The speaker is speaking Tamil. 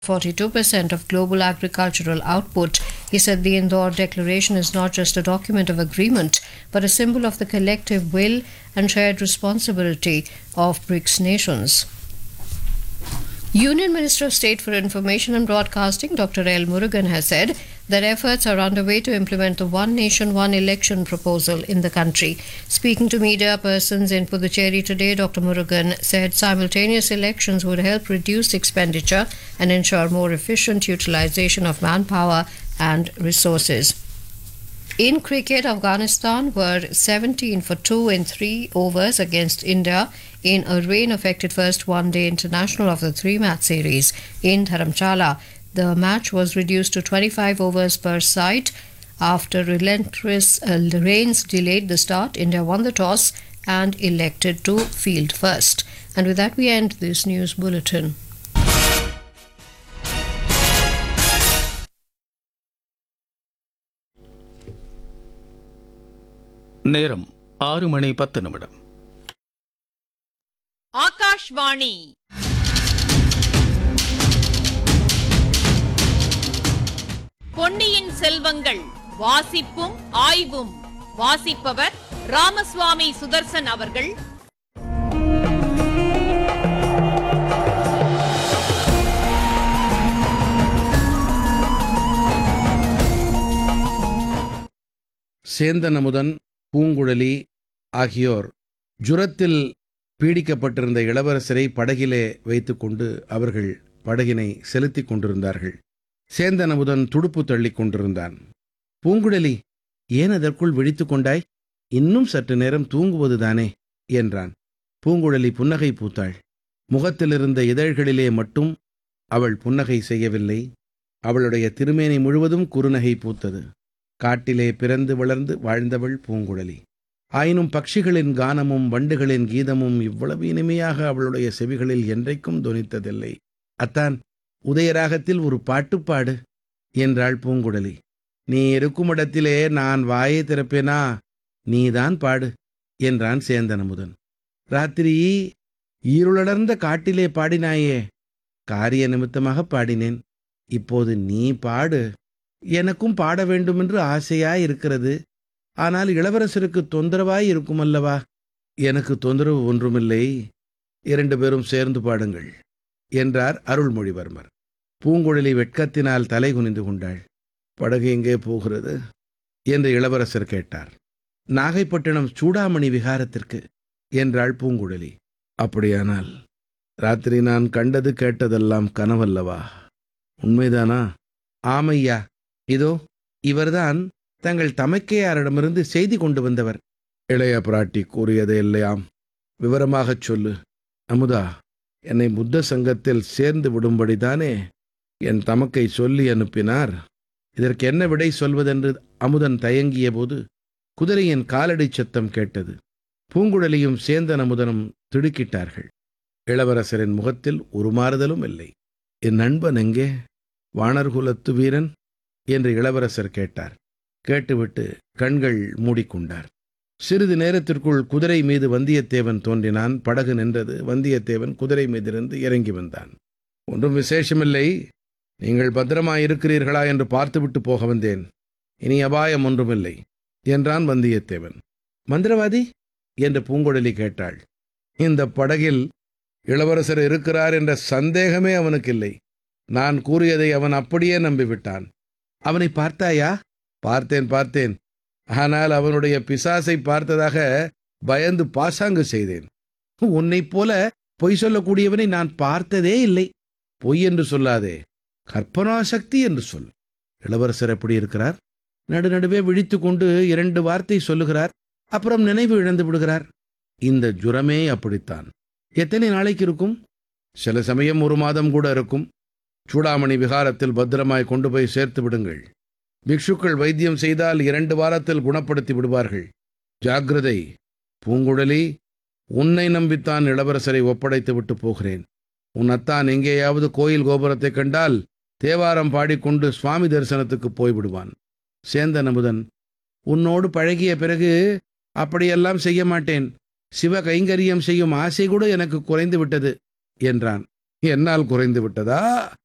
42% of global agricultural output. He said the Indore Declaration is not just a document of agreement, but a symbol of the collective will and shared responsibility of BRICS nations. Union Minister of State for Information and Broadcasting Dr. L. Murugan has said that efforts are underway to implement the One Nation, One Election proposal in the country. Speaking to media persons in Puducherry today, Dr. Murugan said simultaneous elections would help reduce expenditure and ensure more efficient utilization of manpower and resources. In cricket, Afghanistan were 17 for 2 in 3 overs against India in a rain affected first one day international of the three match series in Dharamchala. The match was reduced to 25 overs per side after relentless uh, rains delayed the start. India won the toss and elected to field first. And with that, we end this news bulletin. நேரம் ஆறு மணி பத்து நிமிடம் ஆகாஷ்வாணி பொன்னியின் செல்வங்கள் வாசிப்பும் ஆய்வும் வாசிப்பவர் ராமசுவாமி சுதர்சன் அவர்கள் சேந்தன் அமுதன் பூங்குழலி ஆகியோர் ஜுரத்தில் பீடிக்கப்பட்டிருந்த இளவரசரை படகிலே வைத்துக்கொண்டு அவர்கள் படகினை செலுத்திக் கொண்டிருந்தார்கள் சேந்தன் அமுதன் துடுப்பு தள்ளிக் கொண்டிருந்தான் பூங்குழலி ஏன் அதற்குள் விழித்துக் கொண்டாய் இன்னும் சற்று நேரம் தூங்குவதுதானே என்றான் பூங்குழலி புன்னகை பூத்தாள் முகத்திலிருந்த இதழ்களிலே மட்டும் அவள் புன்னகை செய்யவில்லை அவளுடைய திருமேனி முழுவதும் குறுநகை பூத்தது காட்டிலே பிறந்து வளர்ந்து வாழ்ந்தவள் பூங்குழலி ஆயினும் பட்சிகளின் கானமும் வண்டுகளின் கீதமும் இவ்வளவு இனிமையாக அவளுடைய செவிகளில் என்றைக்கும் தொனித்ததில்லை அத்தான் உதயராகத்தில் ஒரு பாட்டுப்பாடு என்றாள் பூங்குழலி நீ இருக்கும் இடத்திலே நான் வாயை திறப்பேனா நீதான் பாடு என்றான் சேந்தனமுதன் ராத்திரி ஈருளடர்ந்த காட்டிலே பாடினாயே காரிய நிமித்தமாக பாடினேன் இப்போது நீ பாடு எனக்கும் பாட வேண்டுமென்று ஆசையாய் இருக்கிறது ஆனால் இளவரசருக்கு தொந்தரவாய் இருக்கும் அல்லவா எனக்கு தொந்தரவு ஒன்றுமில்லை இரண்டு பேரும் சேர்ந்து பாடுங்கள் என்றார் அருள்மொழிவர்மர் பூங்குழலி வெட்கத்தினால் தலை குனிந்து கொண்டாள் படகு எங்கே போகிறது என்று இளவரசர் கேட்டார் நாகைப்பட்டினம் சூடாமணி விகாரத்திற்கு என்றாள் பூங்குழலி அப்படியானால் ராத்திரி நான் கண்டது கேட்டதெல்லாம் கனவல்லவா உண்மைதானா ஆமையா இதோ இவர்தான் தங்கள் தமக்கையாரிடமிருந்து செய்தி கொண்டு வந்தவர் இளைய பிராட்டி கூறியது இல்லையாம் விவரமாகச் சொல்லு அமுதா என்னை புத்த சங்கத்தில் சேர்ந்து விடும்படிதானே என் தமக்கை சொல்லி அனுப்பினார் இதற்கு என்ன விடை சொல்வதென்று அமுதன் தயங்கிய போது குதிரையின் காலடி சத்தம் கேட்டது பூங்குழலியும் சேந்தன் அமுதனும் திடுக்கிட்டார்கள் இளவரசரின் முகத்தில் ஒரு மாறுதலும் இல்லை என் நண்பன் எங்கே வானர்குலத்து வீரன் என்று இளவரசர் கேட்டார் கேட்டுவிட்டு கண்கள் மூடிக்கொண்டார் சிறிது நேரத்திற்குள் குதிரை மீது வந்தியத்தேவன் தோன்றினான் படகு நின்றது வந்தியத்தேவன் குதிரை மீதிருந்து இறங்கி வந்தான் ஒன்றும் விசேஷமில்லை நீங்கள் பத்திரமாயிருக்கிறீர்களா என்று பார்த்துவிட்டு போக வந்தேன் இனி அபாயம் ஒன்றுமில்லை என்றான் வந்தியத்தேவன் மந்திரவாதி என்று பூங்குழலி கேட்டாள் இந்த படகில் இளவரசர் இருக்கிறார் என்ற சந்தேகமே அவனுக்கு இல்லை நான் கூறியதை அவன் அப்படியே நம்பிவிட்டான் அவனை பார்த்தாயா பார்த்தேன் பார்த்தேன் ஆனால் அவனுடைய பிசாசை பார்த்ததாக பயந்து பாசாங்கு செய்தேன் உன்னைப் போல பொய் சொல்லக்கூடியவனை நான் பார்த்ததே இல்லை பொய் என்று சொல்லாதே கற்பனா சக்தி என்று சொல் இளவரசர் எப்படி இருக்கிறார் நடுநடுவே விழித்து கொண்டு இரண்டு வார்த்தை சொல்லுகிறார் அப்புறம் நினைவு இழந்து விடுகிறார் இந்த ஜுரமே அப்படித்தான் எத்தனை நாளைக்கு இருக்கும் சில சமயம் ஒரு மாதம் கூட இருக்கும் சூடாமணி விகாரத்தில் பத்திரமாய் கொண்டு போய் சேர்த்து விடுங்கள் பிக்ஷுக்கள் வைத்தியம் செய்தால் இரண்டு வாரத்தில் குணப்படுத்தி விடுவார்கள் ஜாக்கிரதை பூங்குழலி உன்னை நம்பித்தான் இளவரசரை ஒப்படைத்து விட்டு போகிறேன் உன் அத்தான் எங்கேயாவது கோயில் கோபுரத்தைக் கண்டால் தேவாரம் பாடிக்கொண்டு சுவாமி தரிசனத்துக்கு போய்விடுவான் சேந்தன் அமுதன் உன்னோடு பழகிய பிறகு அப்படியெல்லாம் செய்ய மாட்டேன் சிவ கைங்கரியம் செய்யும் ஆசை கூட எனக்கு குறைந்து விட்டது என்றான் என்னால் குறைந்து விட்டதா